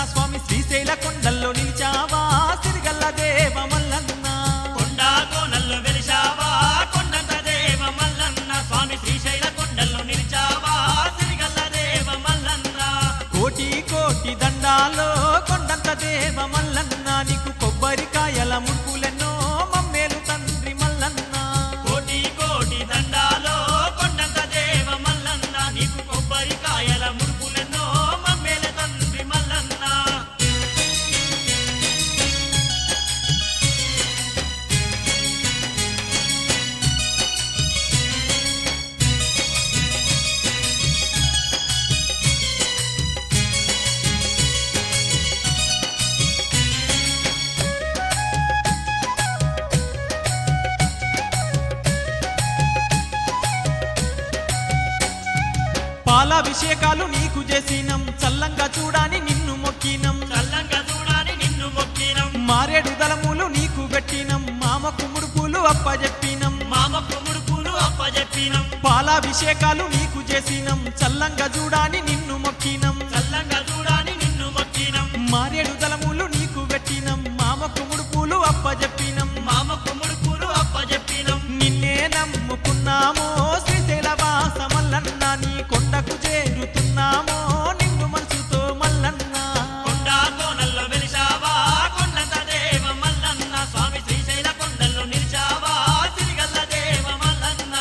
స్వామి శ్రీశైల కొండల్లో నిలిచావా సిరిగల్ల దేవ మల్లన్న కొండా కోనల్లో వెలిశావా కొండంత దేవ మల్లన్న స్వామి శ్రీశైల కొండల్లో నిలిచావా సిరిగల్ల దేవ మల్లన్న కోటి కోటి దండాలో కొండంత దేవ మల్లన్న నీకు కొబ్బరికాయల ముడుపులెన్నో మమ్మేలు తండ్రి మల్లన్న కోటి కోటి దండాలో కొండంత దేవ మల్లన్న నీకు కొబ్బరికాయల ముడుపులెన్నో మమ్మేల తండ్రి మల్లన్న పాలాభిషేకాలు నీకు చేసినం చల్లంగా చూడాని నిన్ను మొక్కినం చల్లంగా చూడాని నిన్ను మొక్కినం మారేడు దళములు నీకు పెట్టినం మామకు ముడుపులు అప్పజెప్పినం మామ కుముడుపులు అప్పజెప్పినం పాలాభిషేకాలు నీకు చేసినం చల్లంగా చూడాని నిన్ను మొక్కినం చల్లంగా చూడాని నిన్ను మొక్కినం మారేడు దళములు నీకు పెట్టినం మామకు ముడుపులు అప్పజెప్పినం మామ కుముడుపులు అప్పజెప్పినం నిన్నే నమ్ముకున్నామో శ్రీశైల వాస మల్లన్న నీ కొండకు చేరుతున్నామో నిన్ను మనసుతో మల్లన్న కొండా కోనల్లో వెలిశావా కొండంత దేవ మల్లన్న స్వామి శ్రీశైల కొండల్లో నిలిచావా సిరిగల్ల దేవ మల్లన్న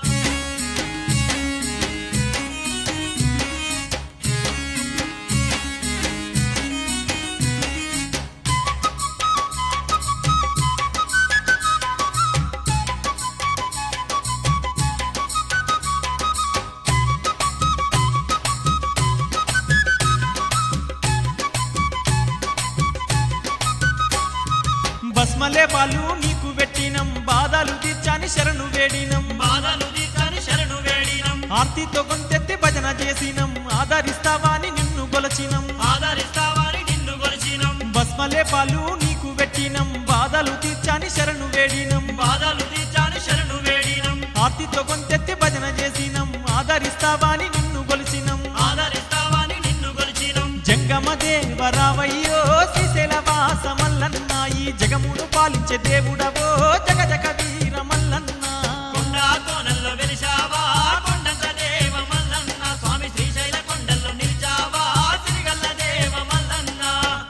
బస్మలే పాలు నీకు పెట్టినం బాధలు తీర్చాని శరణు వేడినం బాధలు తీర్చని శరణు వేడినం ఆర్తితో కొంతెత్తి భజన చేసినం ఆదరిస్తావాని నిన్ను గొలచినం ఆదరిస్తావని నిన్ను కొలిచినం బస్మలే పాలు నీకు పెట్టినం బాధలు తీర్చాని శరణు వేడినం బాధలు తీర్చని శరణు వేడినం ఆర్తితో కొంతెత్తి భజన చేసినం ఆదరిస్తావాని నిన్ను గొలిచినం ఆదరిస్తావని నిన్ను కొలిచినం జంగమ దేవరావయ్యో శ్రీశైల వాస మల్లన్న ఈ జగమును పాలించే దేవుడవో జగ జగ వీర మల్లన్న కొండా కోనల్లో వెలిశావా కొండంత దేవ మల్లన్న స్వామి శ్రీశైల కొండల్లో నిలిచావా సిరిగల్ల దేవ మల్లన్న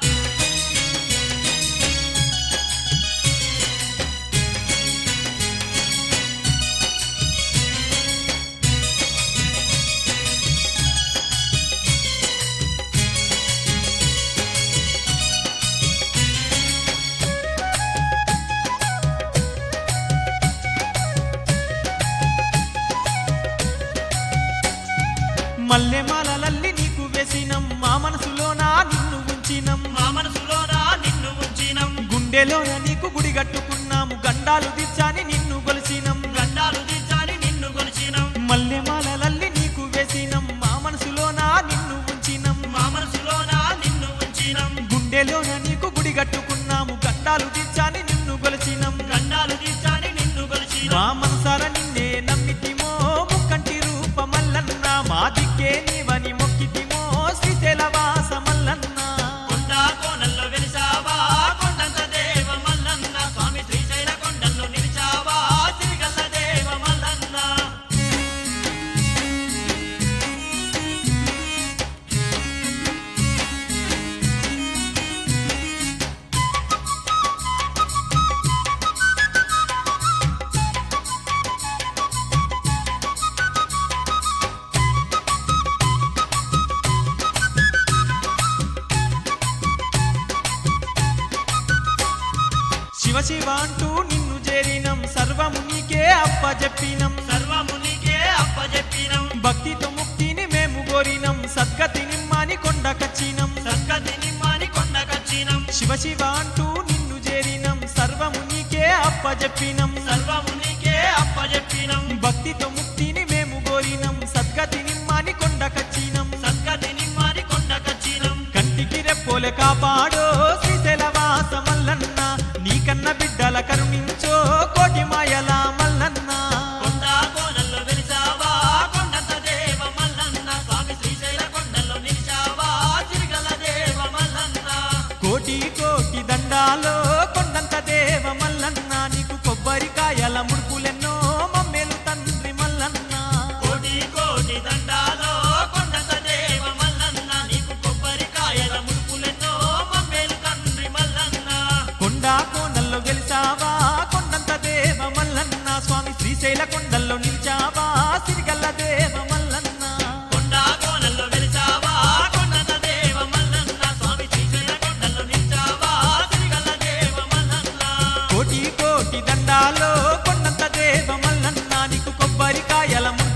మల్లెమాలలల్లి నీకు వేసినం మా మనసులోన నిన్ను ఉంచినం మా మనసులోన నిన్ను ఉంచినం గుండెలోన నీకు గుడి కట్టుకున్నాము గండాలు తీర్చాని నిన్ను కొలిసినం గండాలు తీర్చాని నిన్ను కొలిచినం మల్లెమాలలల్లి నీకు వేసినం మా మనసులోన నిన్ను ఉంచినం మా మనసులోన నిన్ను ఉంచినం గుండెలోన నీకు గుడి కట్టుకున్నాము గండాలు తీర్చాని నిన్ను కొలిసినం గండాలు తీర్చాని నిన్ను కొలిచినం మా మనసార నిన్నే నమ్మితిమో ముక్కంటి రూప మల్లన్న మా దిక్కే నీవని మొక్కితిమో శ్రీశైల వాస మల్లన్న కొండా కోనల్లో వెలిసావా కొండంత దేవ మల్లన్న స్వామి శ్రీశైల కొండల్లో నిలిచావా సిరిగల్ల దేవ మల్లన్న శివ శివ అంటూ నిన్ను చేరినం సర్వము నీకే అప్పజెప్పినం సర్వము నీకే అప్పజెప్పినం భక్తితో ముక్తిని మేము కోరినం సద్గతి నిమ్మని కొండకచ్చినం సద్గతి నిమ్మని కొండకచ్చినం శివ శివ అంటూ నిన్ను చేరినం సర్వము నీకే అప్పజెప్పినం సర్వము నీకే అప్పజెప్పినం భక్తితో ముక్తిని మేము కోరినం సద్గతి నిమ్మని కొండకచ్చినం సద్గతి నిమ్మని కొండకచ్చినం కంటికి రెప్పోలే కాపాడో శ్రీశైల వాస మల్లన్న నీకన్న బిడ్డల కరుణించో కోటి మాయల మల్లన్న కొండా కోనల్లో వెలిసావా కొండంత దేవ మల్లన్న స్వామి శ్రీశైల కొండల్లో నిలిచావా సిరిగల్ల దేవ మల్లన్న కోటి కోటి దండాలో కొండంత దేవ మల్లన్న నీకు కొబ్బరికాయల ముడుపులెన్నో మమ్మేలు తండ్రి మల్లన్న కోటి కోటి దండాలో కొండంత దేవ మల్లన్న నీకు కొబ్బరికాయల ముడుపులెన్నో మమ్మేలు తండ్రి మల్లన్న కొండా కోనల్లో గెలిచావా కొండంత దేవ మల్లన్న స్వామి శ్రీశైల కొండల్లో నిలిచావా సిరిగల్ల దేవ మల్లన్న కొండా కోనల్లో వెలిచావా కొండంత దేవ మల్లన్న స్వామి శ్రీశైల కొండల్లో నిలిచావా తిరిగల్ల దేవ మల్లన్న కోటి కోటి దండాలో కొండంత దేవ మల్లన్న నీకు కొబ్బరికాయల ముడుపులెన్నో